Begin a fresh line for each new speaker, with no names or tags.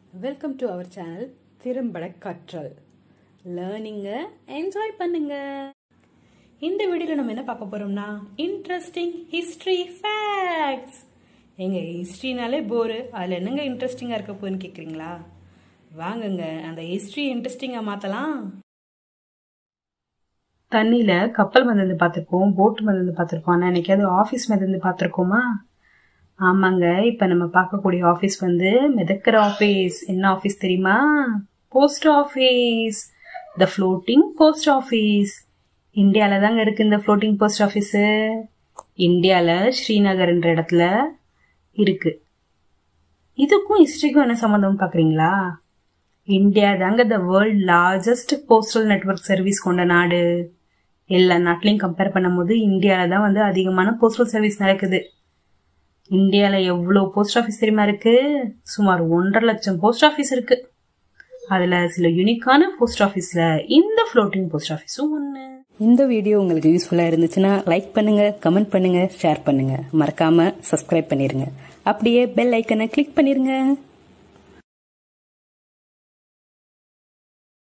welcome to our channel திறம்பட கற்றல் லேர்னிங்க enjoy பண்ணுங்க இந்த வீடியோவில் நம்ம என்ன பார்க்க போறோம்னா இன்ட்ரெஸ்டிங் ஹிஸ்ட்ரி ஃபேக்ட்ஸ் எங்க ஹிஸ்ட்ரினாலே போரு அதில் என்னங்க இன்ட்ரெஸ்டிங்காக இருக்க போகுதுன்னு கேட்குறீங்களா வாங்குங்க அந்த ஹிஸ்ட்ரி இன்ட்ரெஸ்டிங்காக மாற்றலாம் தண்ணியில் கப்பல் மிதந்து பார்த்துருக்கோம் போட் மிதந்து பார்த்துருக்கோம் ஆனால் என்னைக்காவது ஆஃபீஸ் மிதந்து பார்த்துருக்கோமா ஆமாங்க இப்போ நம்ம பார்க்கக்கூடிய ஆஃபீஸ் வந்து மிதக்கிற ஆஃபீஸ் என்ன ஆஃபீஸ் தெரியுமா post office the floating post office இந்தியாவில் தாங்க இருக்கு இந்த ஃப்ளோட்டிங் போஸ்ட் ஆஃபீஸு இந்தியாவில் ஸ்ரீநகர்ன்ற இடத்துல இருக்கு இதுக்கும் ஹிஸ்ட்ரிக்கும் என்ன சம்மந்தம் பார்க்குறீங்களா இந்தியா தாங்க the world largest postal network service கொண்ட நாடு எல்லா நாட்டிலையும் கம்பேர் பண்ணும்போது இந்தியாவில் தான் வந்து அதிகமான போஸ்டல் சர்வீஸ் நடக்குது இந்தியாவில் எவ்வளோ போஸ்ட் ஆஃபீஸ் தெரியுமா இருக்கு சுமார் ஒன்றரை லட்சம் போஸ்ட் ஆஃபீஸ் இருக்கு அதில் சில யூனிக்கான போஸ்ட் ஆஃபீஸில் இந்த ஃப்ளோட்டிங் போஸ்ட் ஆஃபீஸும் ஒன்று
இந்த வீடியோ உங்களுக்கு யூஸ்ஃபுல்லாக இருந்துச்சுன்னா லைக் பண்ணுங்க கமெண்ட் பண்ணுங்க ஷேர் பண்ணுங்க மறக்காம சப்ஸ்கிரைப் பண்ணிருங்க அப்படியே பெல் ஐக்கனை கிளிக் பண்ணிருங்க